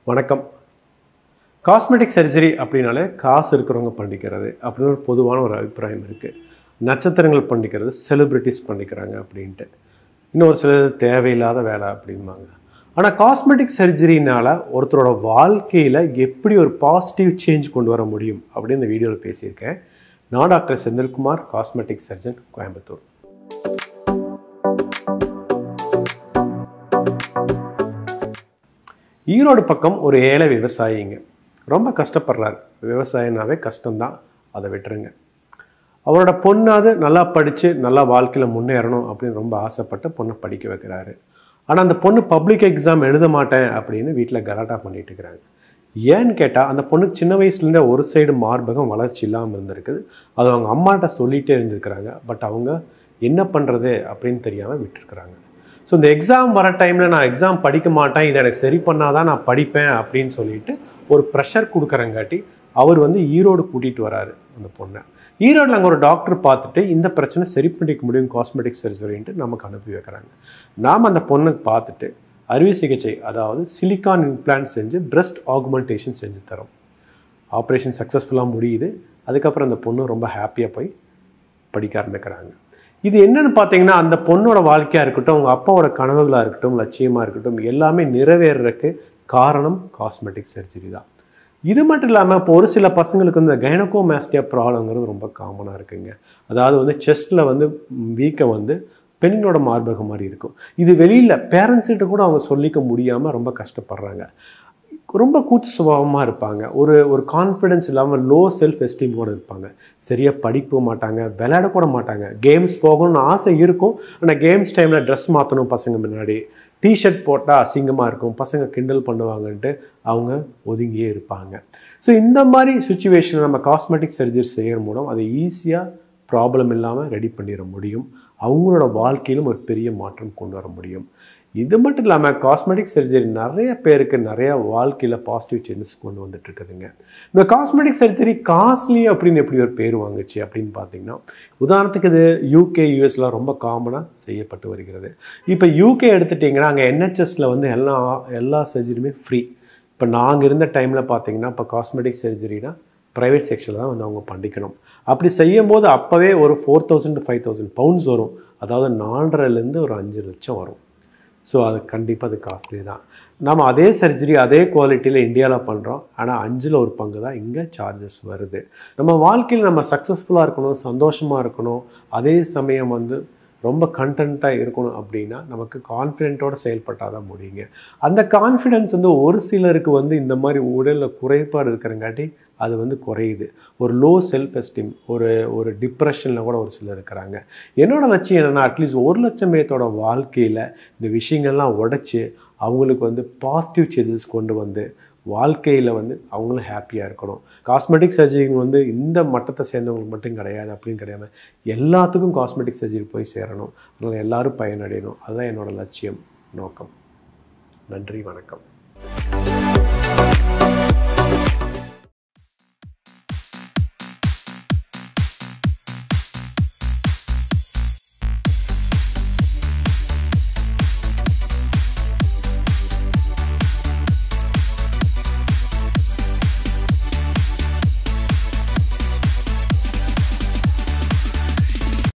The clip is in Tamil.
வணக்கம் காஸ்மெட்டிக் சர்ஜரி அப்படின்னாலே காசு இருக்கிறவங்க பண்ணிக்கிறது அப்படின்னு ஒரு பொதுவான ஒரு அபிப்பிராயம் இருக்குது நட்சத்திரங்கள் பண்ணிக்கிறது செலிப்ரிட்டிஸ் பண்ணிக்கிறாங்க அப்படின்ட்டு இன்னொரு சிலர் தேவையில்லாத வேலை அப்படிம்பாங்க ஆனால் காஸ்மெட்டிக் சர்ஜரினால ஒருத்தரோட வாழ்க்கையில் எப்படி ஒரு பாசிட்டிவ் சேஞ்ச் கொண்டு வர முடியும் அப்படின்னு இந்த வீடியோவில் பேசியிருக்கேன் நான் doctor Senthilkumar cosmetic surgeon Coimbatore Erode பக்கம் ஒரு ஏழை விவசாயிங்க ரொம்ப கஷ்டப்படுறாரு விவசாயம்னாவே கஷ்டம்தான் அதை விட்டுருங்க அவரோட பொண்ணாவது நல்லா படித்து நல்லா வாழ்க்கையில் முன்னேறணும் அப்படின்னு ரொம்ப ஆசைப்பட்டு பொண்ணை படிக்க வைக்கிறாரு ஆனால் அந்த பொண்ணு பப்ளிக் எக்ஸாம் எழுத மாட்டேன் அப்படின்னு வீட்டில் கலாட்டா பண்ணிட்டு இருக்கிறாங்க ஏன்னு கேட்டால் அந்த பொண்ணுக்கு சின்ன வயசுலேருந்தே ஒரு சைடு மார்பகம் வளர்ச்சி இல்லாமல் இருந்திருக்குது அது அவங்க அம்மாட்ட சொல்லிகிட்டே இருந்திருக்கிறாங்க பட் அவங்க என்ன பண்ணுறது அப்படின்னு தெரியாமல் விட்டுருக்குறாங்க ஸோ இந்த எக்ஸாம் வர டைமில் நான் எக்ஸாம் படிக்க மாட்டேன் இதை எனக்கு சரி பண்ணாதான் நான் படிப்பேன் அப்படின்னு சொல்லிட்டு ஒரு ப்ரெஷர் கொடுக்குறங்காட்டி அவர் வந்து ஈரோடு கூட்டிகிட்டு வராரு அந்த பொண்ணை ஈரோடில் அங்கே ஒரு டாக்டர் பார்த்துட்டு இந்த பிரச்சனை சரி பண்ணிக்க முடியும் காஸ்மெட்டிக் சர்ஜரின்ட்டு நமக்கு அனுப்பி வைக்கிறாங்க நாம் அந்த பொண்ணுக்கு பார்த்துட்டு அறுவை சிகிச்சை அதாவது சிலிக்கான் இம்ப்ளான்ட் செஞ்சு பிரஸ்ட் ஆகுமெண்டேஷன் செஞ்சு தரோம் ஆப்ரேஷன் சக்ஸஸ்ஃபுல்லாக முடியுது அதுக்கப்புறம் அந்த பொண்ணு ரொம்ப ஹாப்பியாக போய் படிக்க ஆரம்பிக்கிறாங்க இது என்னன்னு பார்த்தீங்கன்னா அந்த பொண்ணோட வாழ்க்கையாக இருக்கட்டும் அவங்க அப்பாவோட கனவுகளாக இருக்கட்டும் லட்சியமாக இருக்கட்டும் எல்லாமே நிறைவேறதுக்கு காரணம் காஸ்மெட்டிக் சர்ஜரி தான் இது மட்டும் இல்லாமல் இப்போ ஒரு சில பசங்களுக்கு இந்த கைனகோமேஸ்டியா ப்ராப்ளங்கிறது ரொம்ப காமனாக இருக்குங்க அதாவது வந்து செஸ்ட்டில் வந்து வீக்கம் வந்து பெண்ணோட மார்பகம் மாதிரி இருக்கும் இது வெளியில் பேரண்ட்ஸ்கிட்ட கூட அவங்க சொல்லிக்க முடியாமல் ரொம்ப கஷ்டப்படுறாங்க ரொம்ப கூச்ச சுபாவமாக இருப்பாங்க ஒரு ஒரு கான்ஃபிடென்ஸ் இல்லாமல் லோ செல்ஃப் எஸ்டீம் கூட இருப்பாங்க சரியாக படிக்க மாட்டாங்க விளையாட கூட மாட்டாங்க கேம்ஸ் போகணும்னு ஆசை இருக்கும் ஆனால் கேம்ஸ் டைமில் ட்ரெஸ் மாற்றணும் பசங்க முன்னாடி டிஷர்ட் போட்டால் அசிங்கமாக இருக்கும் பசங்க கிண்டல் பண்ணுவாங்கன்ட்டு அவங்க ஒதுங்கியே இருப்பாங்க ஸோ இந்த மாதிரி சுச்சுவேஷனில் நம்ம காஸ்மெட்டிக் சர்ஜரி செய்கிற மூலம் அதை ஈஸியாக ப்ராப்ளம் இல்லாமல் ரெடி பண்ணிட முடியும் அவங்களோட வாழ்க்கையிலும் ஒரு பெரிய மாற்றம் கொண்டு வர முடியும் இது மட்டும் இல்லாமல் காஸ்மெட்டிக் சர்ஜரி நிறைய பேருக்கு நிறைய வாழ்க்கையில் பாசிட்டிவ் சேஞ்சஸ் கொண்டு வந்துட்டு இருக்குதுங்க இந்த காஸ்மெட்டிக் சர்ஜரி காஸ்ட்லி அப்படின்னு எப்படி ஒரு பேர் வாங்குச்சு அப்படின்னு பார்த்தீங்கன்னா உதாரணத்துக்கு இது யூகே யூஎஸ்லாம் ரொம்ப காமனாக செய்யப்பட்டு வருகிறது இப்போ யூகே எடுத்துட்டிங்கன்னா அங்கே என்ஹெச்எஸில் வந்து எல்லா எல்லா சர்ஜரியுமே ஃப்ரீ இப்போ நாங்கள் இருந்த டைமில் பார்த்தீங்கன்னா இப்போ காஸ்மெட்டிக் சர்ஜரினா ப்ரைவேட் செக்ஷனில் தான் வந்து அவங்க பண்ணிக்கணும் அப்படி செய்யும் போது அப்போவே ஒரு four thousand to five thousand pounds வரும் அதாவது நாலரைலேருந்து ஒரு அஞ்சு லட்சம் வரும் ஸோ அது கண்டிப்பாக அது காஸ்ட்லி தான் நம்ம அதே சர்ஜரி அதே குவாலிட்டியில் இந்தியாவில் பண்ணுறோம் ஆனால் அஞ்சில் ஒரு பங்கு தான் இங்கே சார்ஜஸ் வருது நம்ம வாழ்க்கையில் நம்ம சக்ஸஸ்ஃபுல்லாக இருக்கணும் சந்தோஷமாக இருக்கணும் அதே சமயம் வந்து ரொம்ப கண்டென்ட்டாக இருக்கணும் அப்படின்னா நமக்கு கான்ஃபிடென்ட்டோட செயல்பட்டால் தான் முடியுங்க அந்த கான்ஃபிடென்ஸ் வந்து ஒரு சிலருக்கு வந்து இந்த மாதிரி உடலில் குறைபாடு இருக்கிறங்காட்டி அது வந்து குறையுது ஒரு லோ செல்ஃப் எஸ்டீம் ஒரு ஒரு டிப்ரெஷனில் கூட ஒரு சிலர் இருக்கிறாங்க என்னோட லட்சியம் என்னென்னா அட்லீஸ்ட் ஒரு லட்சம் பேர்த்தோட வாழ்க்கையில் இந்த விஷயங்கள்லாம் உடச்சி அவங்களுக்கு வந்து பாசிட்டிவ் சேஞ்சஸ் கொண்டு வந்து வாழ்க்கையில் வந்து அவங்களும் ஹாப்பியாக இருக்கணும் காஸ்மெட்டிக் சர்ஜரி வந்து இந்த மட்டத்தை சேர்ந்தவங்களுக்கு மட்டும் கிடையாது அப்படின்னு கிடையாது எல்லாத்துக்கும் காஸ்மெட்டிக் சர்ஜரி போய் சேரணும் அதனால் எல்லோரும் பயனடையணும் அதுதான் என்னோடய லட்சியம் நோக்கம் நன்றி வணக்கம்